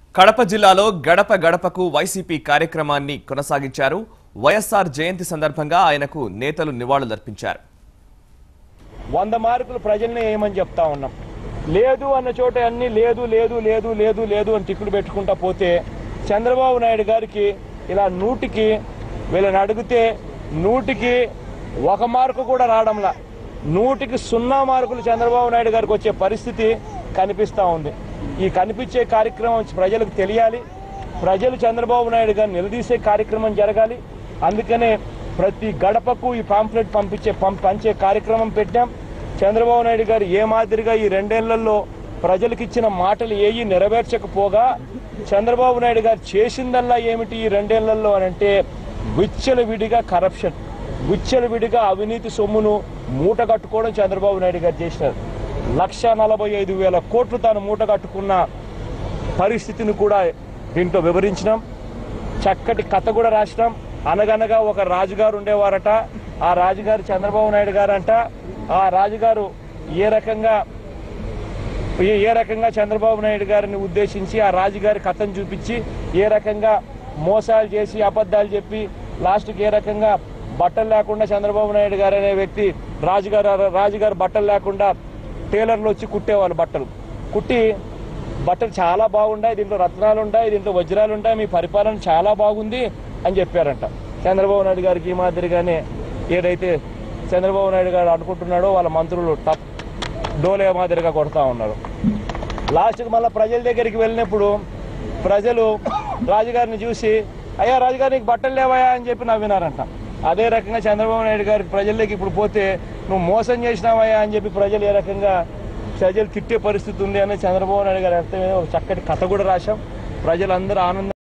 కడప జిల్లాలో గడప గడపకు వైసీపీ కార్యక్రమాన్ని కొనసాగించారు వైఎస్ఆర్ జయంతి సందర్భంగా ఆయనకు నేతలు నివాళులర్పించారు వంద మార్కులు ప్రజల్ని వేయమని చెప్తా ఉన్నాం లేదు అన్న చోట అన్ని లేదు లేదు లేదు లేదు లేదు అని టిక్కులు పెట్టుకుంటా పోతే చంద్రబాబు నాయుడు గారికి ఇలా నూటికి వీళ్ళని అడిగితే నూటికి ఒక మార్కు కూడా రావడంలా నూటికి సున్నా మార్కులు చంద్రబాబు నాయుడు గారికి వచ్చే పరిస్థితి కనిపిస్తూ ఉంది ఈ కనిపించే కార్యక్రమం ప్రజలకు తెలియాలి ప్రజలు చంద్రబాబు నాయుడు గారిని నిలదీసే కార్యక్రమం జరగాలి అందుకనే ప్రతి గడపకు ఈ పాంప్లెట్ పంపించే పం- పంచే కార్యక్రమం పెట్టాం చంద్రబాబు నాయుడు గారు ఏ మాదిరిగా ఈ రెండేళ్లలో ప్రజలకు ఇచ్చిన మాటలు ఏవి నెరవేర్చకపోగా చంద్రబాబు నాయుడు గారు చేసిందల్లా ఏమిటి ఈ రెండేళ్లలో అని అంటే విచ్చల విడిగా కరప్షన్ విచ్చల విడిగా అవినీతి సొమ్మును మూట కట్టుకోవడం చంద్రబాబు నాయుడు గారు చేసినారు లక్ష నలభై ఐదు వేల కోట్లు తాను మూట కట్టుకున్న పరిస్థితిని కూడా దీంట్లో వివరించినాం చక్కటి కథ కూడా రాసినాం అనగనగా ఒక రాజుగారు ఉండేవారట ఆ రాజుగారు చంద్రబాబు నాయుడు గారంట ఆ రాజుగారు ఏ రకంగా ఏ- ఏ రకంగా చంద్రబాబు నాయుడు గారిని ఉద్దేశించి ఆ రాజుగారి కథను చూపించి ఏ రకంగా మోసాలు చేసి అబద్ధాలు చెప్పి లాస్ట్కి ఏ రకంగా బట్టలు లేకుండా చంద్రబాబు నాయుడు గారు అనే వ్యక్తి రాజుగారు రాజుగారు బట్టలు లేకుండా టైలర్లు వచ్చి కుట్టేవాళ్ళు బట్టలు కుట్టి బట్టలు చాలా బాగున్నాయి దీంట్లో రత్నాలు ఉంటాయి దీంట్లో వజ్రాలు ఉంటాయి మీ పరిపాలన చాలా బాగుంది అని చెప్పారంట చంద్రబాబు నాయుడు గారికి ఈ మాదిరిగానే ఏదైతే చంద్రబాబు నాయుడు గారు అనుకుంటున్నాడో వాళ్ళ మంత్రులు టప్ డోలే మాదిరిగా కొడతా ఉన్నారు లాస్ట్కి మళ్ళీ ప్రజల దగ్గరికి వెళ్ళినప్పుడు ప్రజలు రాజుగారిని చూసి అయ్యా రాజుగారు నీకు బట్టలు లేవయా అని చెప్పి నవ్వినారంట అదే రకంగా చంద్రబాబు నాయుడు గారి ప్రజల్లోకి ఇప్పుడు పోతే నువ్వు మోసం చేసినావయ్యా అని చెప్పి ప్రజలు ఏ రకంగా ప్రజలు తిట్టే పరిస్థితి ఉంది అని చంద్రబాబు నాయుడు గారి అర్థమైన ఒక చక్కటి కథ కూడా రాశాం ప్రజలందరూ ఆనందం